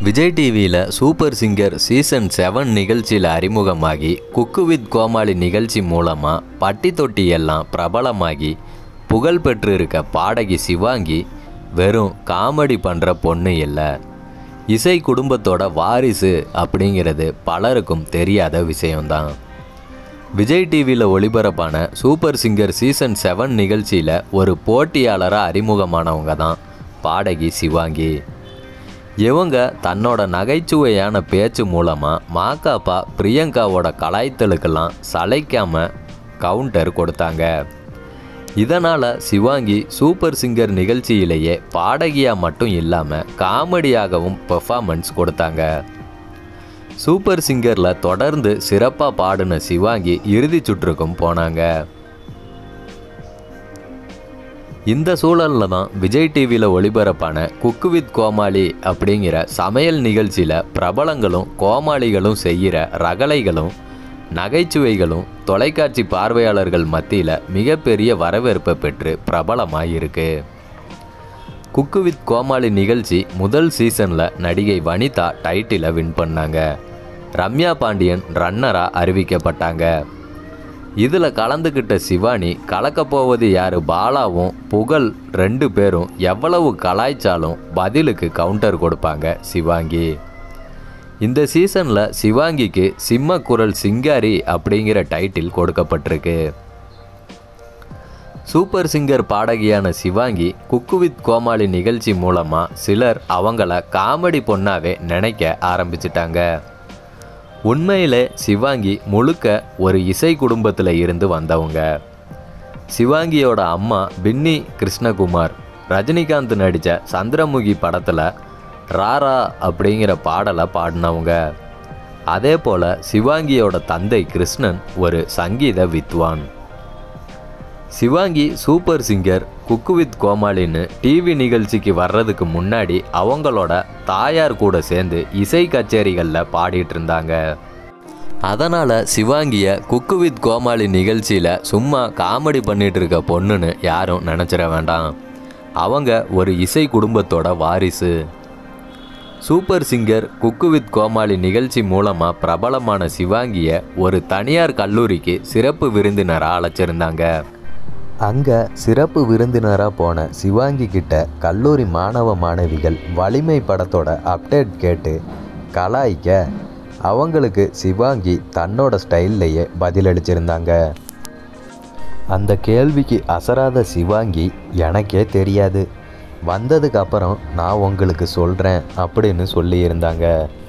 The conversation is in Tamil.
விஜய் டிவியில் சூப்பர் சிங்கர் சீசன் செவன் நிகழ்ச்சியில் அறிமுகமாகி குக்கு வித் கோமாளி நிகழ்ச்சி மூலமாக பட்டி தொட்டி எல்லாம் பிரபலமாகி புகழ் பெற்று இருக்க பாடகி சிவாங்கி வெறும் காமெடி பண்ணுற பொண்ணு இல்லை இசை குடும்பத்தோட வாரிசு அப்படிங்கிறது பலருக்கும் தெரியாத விஷயம்தான் விஜய் டிவியில் ஒளிபரப்பான சூப்பர் சிங்கர் சீசன் செவன் நிகழ்ச்சியில் ஒரு போட்டியாளராக அறிமுகமானவங்க தான் பாடகி சிவாங்கி இவங்க தன்னோட நகைச்சுவையான பேச்சு மூலமாக மாக்காப்பா பிரியங்காவோட கலாய்த்தலுக்கெல்லாம் சளைக்காம கவுண்டர் கொடுத்தாங்க இதனால் சிவாங்கி சூப்பர் சிங்கர் நிகழ்ச்சியிலேயே பாடகியாக மட்டும் இல்லாமல் காமெடியாகவும் பெர்ஃபார்மன்ஸ் கொடுத்தாங்க சூப்பர் சிங்கரில் தொடர்ந்து சிறப்பாக பாடின சிவாங்கி இறுதிச் சுற்றுக்கும் போனாங்க இந்த சூழலில் தான் விஜய் டிவியில் ஒளிபரப்பான குக்கு வித் கோமாளி அப்படிங்கிற சமையல் நிகழ்ச்சியில் பிரபலங்களும் கோமாளிகளும் செய்கிற ரகளைகளும் நகைச்சுவைகளும் தொலைக்காட்சி பார்வையாளர்கள் மத்தியில் மிகப்பெரிய வரவேற்பை பெற்று பிரபலமாக இருக்கு குக்கு வித் கோமாளி நிகழ்ச்சி முதல் சீசனில் நடிகை வனிதா டைட்டிலை வின் பண்ணாங்க ரம்யா பாண்டியன் ரன்னராக அறிவிக்கப்பட்டாங்க இதில் கலந்துக்கிட்ட சிவானி கலக்கப் போவது யார் பாலாவும் புகழ் ரெண்டு பேரும் எவ்வளவு கலாய்ச்சாலும் பதிலுக்கு கவுண்டர் கொடுப்பாங்க சிவாங்கி இந்த சீசனில் சிவாங்கிக்கு சிம்ம குரல் சிங்காரி அப்படிங்கிற டைட்டில் கொடுக்கப்பட்டிருக்கு சூப்பர் சிங்கர் பாடகியான சிவாங்கி குக்கு வித் கோமாளி நிகழ்ச்சி மூலமாக சிலர் அவங்கள காமெடி பொண்ணாவே நினைக்க ஆரம்பிச்சிட்டாங்க உண்மையிலே சிவாங்கி முழுக்க ஒரு இசை குடும்பத்தில் இருந்து வந்தவங்க சிவாங்கியோட அம்மா பின்னி கிருஷ்ணகுமார் ரஜினிகாந்த் நடித்த சந்திரமுகி படத்தில் ராரா அப்படிங்கிற பாடலை பாடினவங்க அதே போல் சிவாங்கியோட தந்தை கிருஷ்ணன் ஒரு சங்கீத வித்வான் Sivaangi super singer cook with கோமாளின்னு டிவி நிகழ்ச்சிக்கு வர்றதுக்கு முன்னாடி அவங்களோட தாயார் கூட சேர்ந்து இசை கச்சேரிகளில் பாடிட்டு இருந்தாங்க அதனால் சிவாங்கியை குக்கு வித் கோமாளி நிகழ்ச்சியில் சும்மா காமெடி பண்ணிட்டு இருக்க பொண்ணுன்னு யாரும் நினச்சிட வேண்டாம் அவங்க ஒரு இசை குடும்பத்தோட வாரிசு super singer cook with Comali நிகழ்ச்சி மூலமாக பிரபலமான சிவாங்கியை ஒரு தனியார் கல்லூரிக்கு சிறப்பு விருந்தினராக அழைச்சிருந்தாங்க அங்கே சிறப்பு விருந்தினராக போன சிவாங்கி கிட்ட கல்லூரி மாணவ மாணவிகள் வலிமை படத்தோட அப்டேட் கேட்டு கலாய்க்க அவங்களுக்கு சிவாங்கி தன்னோட ஸ்டைல்லையே பதிலளிச்சிருந்தாங்க அந்த கேள்விக்கு அசராத சிவாங்கி எனக்கே தெரியாது வந்ததுக்கு அப்புறம் நான் உங்களுக்கு சொல்கிறேன் அப்படின்னு சொல்லியிருந்தாங்க